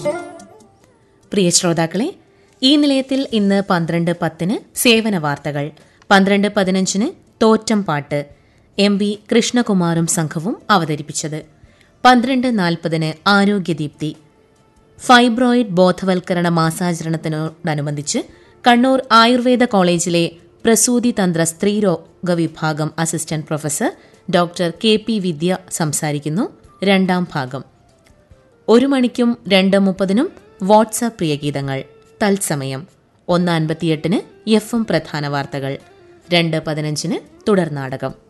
പ്രിയ ശ്രോതാക്കളെ ഈ നിലയത്തിൽ ഇന്ന് പന്ത്രണ്ട് പത്തിന് സേവന വാർത്തകൾ പന്ത്രണ്ട് പതിനഞ്ചിന് തോറ്റം പാട്ട് എം വി കൃഷ്ണകുമാറും സംഘവും അവതരിപ്പിച്ചത് പന്ത്രണ്ട് നാൽപ്പതിന് ആരോഗ്യദീപ്തി ഫൈബ്രോയിഡ് ബോധവൽക്കരണ മാസാചരണത്തിനോടനുബന്ധിച്ച് കണ്ണൂർ ആയുർവേദ കോളേജിലെ പ്രസൂതി തന്ത്ര സ്ത്രീരോഗ വിഭാഗം assistant professor doctor K P Vidya സംസാരിക്കുന്നു രണ്ടാം ഭാഗം ഒരു മണിക്കും രണ്ട് മുപ്പതിനും വാട്സാപ്പ് പ്രിയഗീതങ്ങൾ തത്സമയം ഒന്ന് അൻപത്തിയെട്ടിന് എഫ് എം പ്രധാന വാർത്തകൾ രണ്ട് പതിനഞ്ചിന് തുടർനാടകം